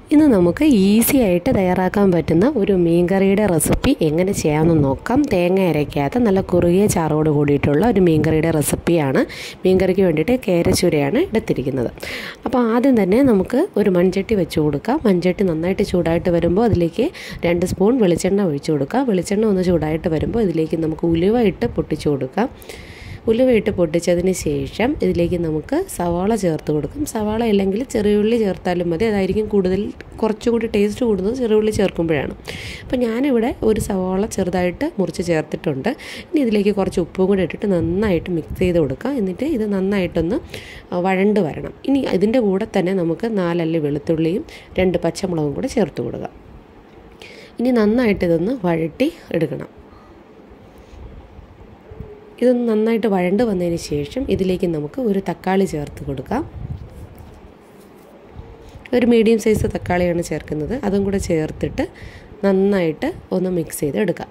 ഇന്ന് നമുക്ക് ഈസി ആയിട്ട് തയ്യാറാക്കാൻ പറ്റുന്ന ഒരു മീൻകറിയുടെ റെസിപ്പി എങ്ങനെ ചെയ്യാമെന്ന് നോക്കാം തേങ്ങ അരയ്ക്കാത്ത നല്ല കുറുകിയ ചാറോട് കൂടിയിട്ടുള്ള ഒരു മീൻകറിയുടെ റെസിപ്പിയാണ് മീൻകറിക്ക് വേണ്ടിയിട്ട് കേരച്ചുരയാണ് എടുത്തിരിക്കുന്നത് അപ്പോൾ ആദ്യം തന്നെ നമുക്ക് ഒരു മൺചട്ടി വെച്ച് കൊടുക്കാം മൺചട്ടി നന്നായിട്ട് ചൂടായിട്ട് വരുമ്പോൾ അതിലേക്ക് രണ്ട് സ്പൂൺ വെളിച്ചെണ്ണ ഒഴിച്ചു കൊടുക്കാം വെളിച്ചെണ്ണ ഒന്ന് ചൂടായിട്ട് വരുമ്പോൾ ഇതിലേക്ക് നമുക്ക് ഉലുവ ഇട്ട് പൊട്ടിച്ചു കൊടുക്കാം ഉലുവയിട്ട് പൊട്ടിച്ചതിന് ശേഷം ഇതിലേക്ക് നമുക്ക് സവാള ചേർത്ത് കൊടുക്കും സവാള അല്ലെങ്കിൽ ചെറിയുള്ളി ചേർത്താലും മതി അതായിരിക്കും കൂടുതൽ കുറച്ചുകൂടി ടേസ്റ്റ് കൂടുന്നത് ചെറിയുള്ളി ചേർക്കുമ്പോഴാണ് അപ്പോൾ ഞാനിവിടെ ഒരു സവാള ചെറുതായിട്ട് മുറിച്ച് ചേർത്തിട്ടുണ്ട് ഇനി ഇതിലേക്ക് കുറച്ച് ഉപ്പും കൂടി ഇട്ടിട്ട് നന്നായിട്ട് മിക്സ് ചെയ്ത് കൊടുക്കുക എന്നിട്ട് ഇത് നന്നായിട്ടൊന്ന് വഴണ്ട് വരണം ഇനി ഇതിൻ്റെ കൂടെ തന്നെ നമുക്ക് നാലല്ലി വെളുത്തുള്ളിയും രണ്ട് പച്ചമുളകും കൂടെ ചേർത്ത് കൊടുക്കുക ഇനി നന്നായിട്ട് ഇതൊന്ന് വഴട്ടി എടുക്കണം ഇത് നന്നായിട്ട് വഴണ്ട് വന്നതിന് ശേഷം ഇതിലേക്ക് നമുക്ക് ഒരു തക്കാളി ചേർത്ത് കൊടുക്കാം ഒരു മീഡിയം സൈസ് തക്കാളിയാണ് ചേർക്കുന്നത് അതും കൂടെ ചേർത്തിട്ട് നന്നായിട്ട് ഒന്ന് മിക്സ് ചെയ്ത് എടുക്കാം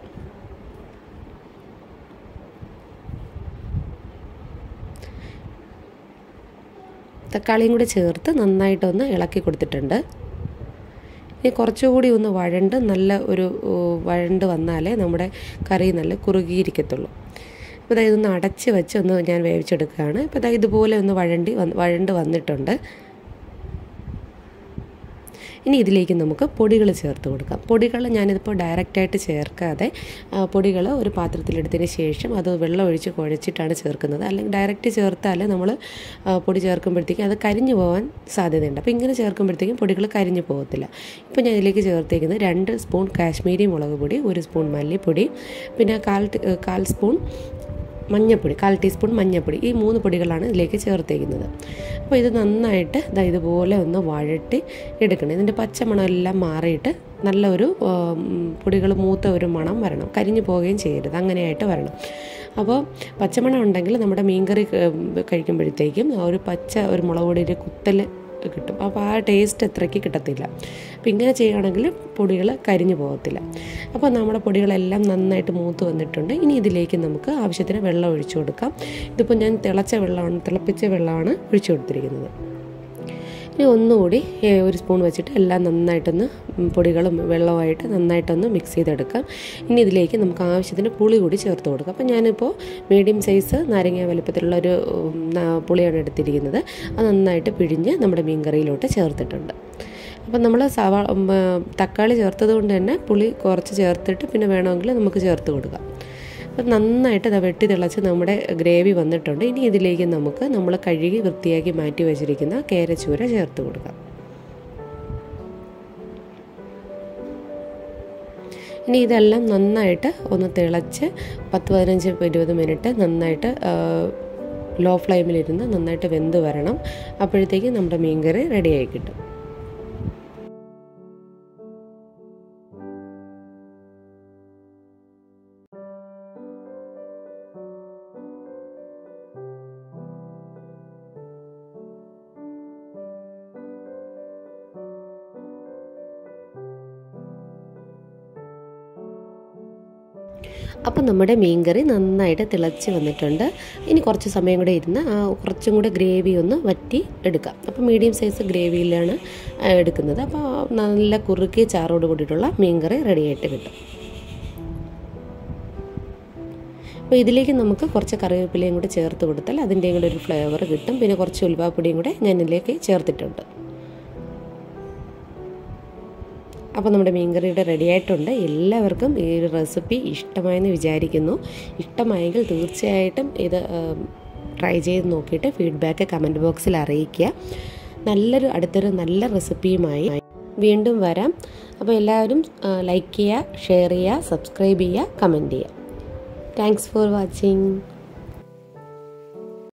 തക്കാളിയും കൂടെ ചേർത്ത് നന്നായിട്ടൊന്ന് ഇളക്കി കൊടുത്തിട്ടുണ്ട് ഇനി കുറച്ചുകൂടി ഒന്ന് വഴണ്ട് നല്ല ഒരു വഴണ്ട് വന്നാലേ നമ്മുടെ കറി നല്ല കുറുകിയിരിക്കത്തുള്ളൂ അപ്പോൾ അതായത് ഒന്ന് അടച്ച് വെച്ച് ഒന്ന് ഞാൻ വേവിച്ചെടുക്കുകയാണ് അപ്പോൾ അതായത് ഇതുപോലെ ഒന്ന് വഴണ്ടി വഴണ്ട് വന്നിട്ടുണ്ട് ഇനി ഇതിലേക്ക് നമുക്ക് പൊടികൾ ചേർത്ത് കൊടുക്കാം പൊടികൾ ഞാനിതിപ്പോൾ ഡയറക്റ്റായിട്ട് ചേർക്കാതെ പൊടികൾ ഒരു പാത്രത്തിലെടുത്തതിന് ശേഷം അത് വെള്ളം ഒഴിച്ച് കുഴച്ചിട്ടാണ് ചേർക്കുന്നത് അല്ലെങ്കിൽ ഡയറക്റ്റ് ചേർത്താൽ നമ്മൾ പൊടി ചേർക്കുമ്പോഴത്തേക്കും അത് കരിഞ്ഞു പോകാൻ സാധ്യതയുണ്ട് അപ്പോൾ ഇങ്ങനെ ചേർക്കുമ്പോഴത്തേക്കും പൊടികൾ കരിഞ്ഞു പോകത്തില്ല ഇപ്പോൾ ഞാൻ ഇതിലേക്ക് ചേർത്തേക്കുന്നത് രണ്ട് സ്പൂൺ കാശ്മീരി മുളക് പൊടി ഒരു സ്പൂൺ മല്ലിപ്പൊടി പിന്നെ കാൽ കാൽ സ്പൂൺ മഞ്ഞൾപ്പൊടി കാൽ ടീസ്പൂൺ മഞ്ഞൾപ്പൊടി ഈ മൂന്ന് പൊടികളാണ് ഇതിലേക്ക് ചേർത്തേക്കുന്നത് അപ്പോൾ ഇത് നന്നായിട്ട് ഇതാ ഇതുപോലെ ഒന്ന് വഴട്ടി എടുക്കണം ഇതിൻ്റെ പച്ചമണമെല്ലാം മാറിയിട്ട് നല്ല ഒരു പൊടികൾ മൂത്ത ഒരു മണം വരണം കരിഞ്ഞു പോവുകയും ചെയ്യരുത് അങ്ങനെയായിട്ട് വരണം അപ്പോൾ പച്ചമണം ഉണ്ടെങ്കിൽ നമ്മുടെ മീൻകറി കഴിക്കുമ്പോഴത്തേക്കും ഒരു പച്ച ഒരു മുളക് പൊടിയുടെ കുത്തൽ കിട്ടും അപ്പോൾ ആ ടേസ്റ്റ് അത്രയ്ക്ക് കിട്ടത്തില്ല അപ്പോൾ ഇങ്ങനെ ചെയ്യുകയാണെങ്കിൽ പൊടികൾ കരിഞ്ഞു പോകത്തില്ല അപ്പോൾ നമ്മുടെ പൊടികളെല്ലാം നന്നായിട്ട് മൂത്ത് വന്നിട്ടുണ്ട് ഇനി ഇതിലേക്ക് നമുക്ക് ആവശ്യത്തിന് വെള്ളം ഒഴിച്ചു കൊടുക്കാം ഇതിപ്പോൾ ഞാൻ തിളച്ച വെള്ളമാണ് തിളപ്പിച്ച വെള്ളമാണ് ഒഴിച്ചു കൊടുത്തിരിക്കുന്നത് ഇനി ഒന്നുകൂടി ഒരു സ്പൂൺ വെച്ചിട്ട് എല്ലാം നന്നായിട്ടൊന്ന് പൊടികളും വെള്ളവുമായിട്ട് നന്നായിട്ടൊന്ന് മിക്സ് ചെയ്തെടുക്കാം ഇനി ഇതിലേക്ക് നമുക്ക് ആവശ്യത്തിന് പുളി കൂടി ചേർത്ത് കൊടുക്കാം അപ്പോൾ ഞാനിപ്പോൾ മീഡിയം സൈസ് നാരങ്ങ വലുപ്പത്തിലുള്ള ഒരു പുളിയാണ് എടുത്തിരിക്കുന്നത് അത് നന്നായിട്ട് പിഴിഞ്ഞ് നമ്മുടെ മീൻകറിയിലോട്ട് ചേർത്തിട്ടുണ്ട് അപ്പം നമ്മൾ സവാ തക്കാളി ചേർത്തത് കൊണ്ട് തന്നെ പുളി കുറച്ച് ചേർത്തിട്ട് പിന്നെ വേണമെങ്കിൽ നമുക്ക് ചേർത്ത് കൊടുക്കാം അപ്പം നന്നായിട്ട് അത് വെട്ടി തിളച്ച് നമ്മുടെ ഗ്രേവി വന്നിട്ടുണ്ട് ഇനി ഇതിലേക്ക് നമുക്ക് നമ്മൾ കഴുകി വൃത്തിയാക്കി മാറ്റി വെച്ചിരിക്കുന്ന കേരച്ചൂര ചേർത്ത് കൊടുക്കാം ഇനി ഇതെല്ലാം നന്നായിട്ട് ഒന്ന് തിളച്ച് പത്ത് പതിനഞ്ച് ഇരുപത് മിനിറ്റ് നന്നായിട്ട് ലോ ഫ്ലെയിമിലിരുന്ന് നന്നായിട്ട് വെന്ത് വരണം അപ്പോഴത്തേക്കും നമ്മുടെ മീൻകറി റെഡിയായി കിട്ടും അപ്പം നമ്മുടെ മീൻകറി നന്നായിട്ട് തിളച്ച് വന്നിട്ടുണ്ട് ഇനി കുറച്ച് സമയം കൂടെ ഇരുന്ന് ആ കുറച്ചും കൂടെ ഗ്രേവി ഒന്ന് വറ്റി എടുക്കാം അപ്പോൾ മീഡിയം സൈസ് ഗ്രേവിയിലാണ് എടുക്കുന്നത് അപ്പോൾ നല്ല കുറുക്കി ചാറോട് കൂടിയിട്ടുള്ള മീൻകറി റെഡിയായിട്ട് കിട്ടും അപ്പോൾ ഇതിലേക്ക് നമുക്ക് കുറച്ച് കറിവേപ്പിലയും കൂടെ ചേർത്ത് കൊടുത്താൽ അതിൻ്റെയും കൂടെ ഒരു ഫ്ലേവർ കിട്ടും പിന്നെ കുറച്ച് ഉലുവാപ്പൊടിയും കൂടെ ഞാൻ ഇതിലേക്ക് ചേർത്തിട്ടുണ്ട് അപ്പോൾ നമ്മുടെ മീൻകറിയുടെ റെഡി ആയിട്ടുണ്ട് എല്ലാവർക്കും ഈ ഒരു റെസിപ്പി ഇഷ്ടമായെന്ന് വിചാരിക്കുന്നു ഇഷ്ടമായെങ്കിൽ തീർച്ചയായിട്ടും ഇത് ട്രൈ ചെയ്ത് നോക്കിയിട്ട് ഫീഡ്ബാക്ക് കമൻറ്റ് ബോക്സിൽ അറിയിക്കുക നല്ലൊരു അടുത്തൊരു നല്ല റെസിപ്പിയുമായി വീണ്ടും വരാം അപ്പോൾ എല്ലാവരും ലൈക്ക് ചെയ്യുക ഷെയർ ചെയ്യുക സബ്സ്ക്രൈബ് ചെയ്യുക കമൻറ്റ് ചെയ്യുക താങ്ക്സ് ഫോർ വാച്ചിങ്